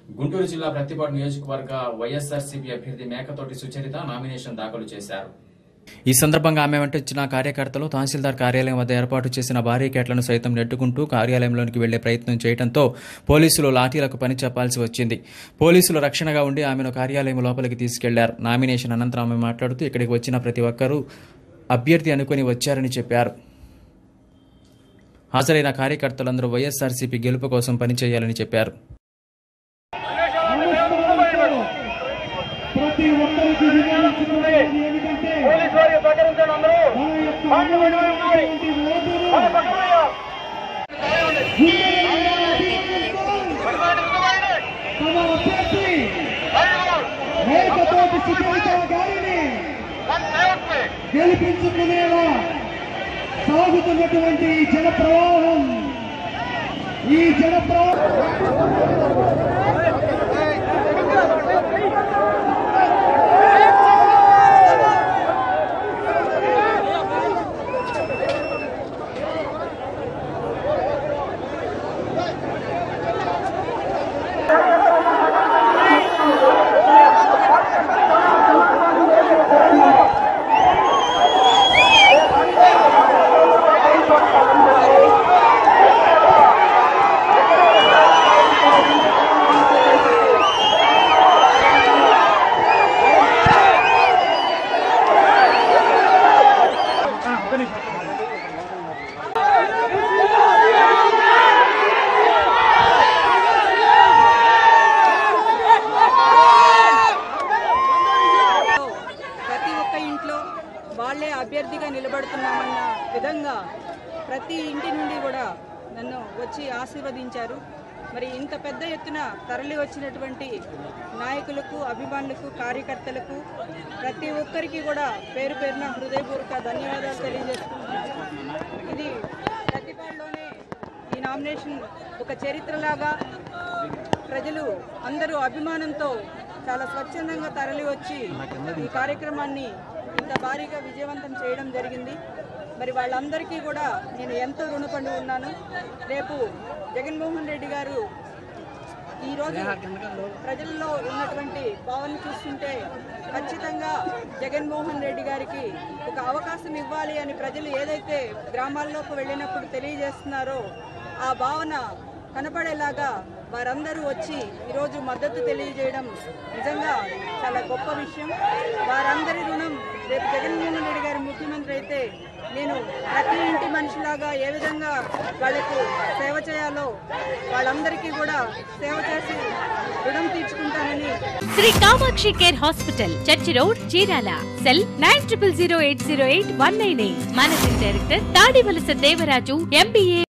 గుంటూరు జిల్లా ప్రతిపాడు నియోజకవర్గ వైఎస్ఆర్సీపీ అభ్యర్థి మేకతోటి సుచరిత నామినేషన్ దాఖలు చేశారు ఈ సందర్భంగా ఆమె వెంట వచ్చిన కార్యకర్తలు తహసీల్దార్ కార్యాలయం వద్ద ఏర్పాటు చేసిన బారికేట్లను సైతం నెట్టుకుంటూ కార్యాలయంలోనికి వెళ్లే ప్రయత్నం చేయడంతో పోలీసులు లాఠీలకు పని చెప్పాల్సి వచ్చింది పోలీసులు రక్షణగా ఉండి ఆమెను కార్యాలయం లోపలికి తీసుకెళ్లారు నామినేషన్ అనంతరం ఆమె మాట్లాడుతూ ఇక్కడికి వచ్చిన ప్రతి ఒక్కరూ అభ్యర్థి అనుకుని వచ్చారని చెప్పారు హాజరైన కార్యకర్తలందరూ వైఎస్ఆర్సీపీ గెలుపు కోసం పనిచేయాలని చెప్పారు ప్రతి ఒక్కరికి వినియోగించుకునేది ఏమిటంటే మన యొక్క అమూల్యమైనటువంటి ఓటును తమ అభ్యర్థి మేకతోటి సుచరిత గారిని గెలిపించుకునేలా సాగుతున్నటువంటి ఈ జన ప్రవాహం ఈ జన ప్రవాహం ప్రతి ఒక్క ఇంట్లో వాళ్ళే అభ్యర్థిగా నిలబడుతున్నామన్న విధంగా ప్రతి ఇంటి నుండి కూడా నన్ను వచ్చి ఆశీర్వదించారు మరి ఇంత పెద్ద ఎత్తున తరలి వచ్చినటువంటి నాయకులకు అభిమానులకు కార్యకర్తలకు ప్రతి ఒక్కరికి కూడా పేరు పేరున హృదయపూర్వక ధన్యవాదాలు తెలియజేస్తున్నాను ఇది ప్రతిపాడులోనే ఈ నామినేషన్ ఒక చరిత్రలాగా ప్రజలు అందరూ అభిమానంతో చాలా స్వచ్ఛందంగా తరలి వచ్చి ఈ కార్యక్రమాన్ని ఇంత భారీగా విజయవంతం చేయడం జరిగింది మరి వాళ్ళందరికీ కూడా నేను ఎంతో రుణపడి ఉన్నాను రేపు జగన్మోహన్ రెడ్డి గారు ఈరోజు ప్రజల్లో ఉన్నటువంటి భావన చూస్తుంటే ఖచ్చితంగా జగన్మోహన్ రెడ్డి గారికి ఒక అవకాశం ఇవ్వాలి అని ప్రజలు ఏదైతే గ్రామాల్లోకి వెళ్ళినప్పుడు తెలియజేస్తున్నారో ఆ భావన కనపడేలాగా వారందరూ వచ్చి ఈరోజు మద్దతు తెలియజేయడం నిజంగా చాలా గొప్ప విషయం వారందరి రుణం రేపు జగన్మోహన్ రెడ్డి గారు ముఖ్యమంత్రి అయితే నేను ప్రతి ఇంటి మనిషిలాగా ఏ విధంగా వాళ్లకు సేవ చేయాలో వాళ్ళందరికీ కూడా సేవ చేసి రుణం తీర్చుకుంటానని Sri Kamakshi care hospital church road Chirala cell nine triple zero eight zero eight one nine eight managing director Tadivalasa Devaraju MBA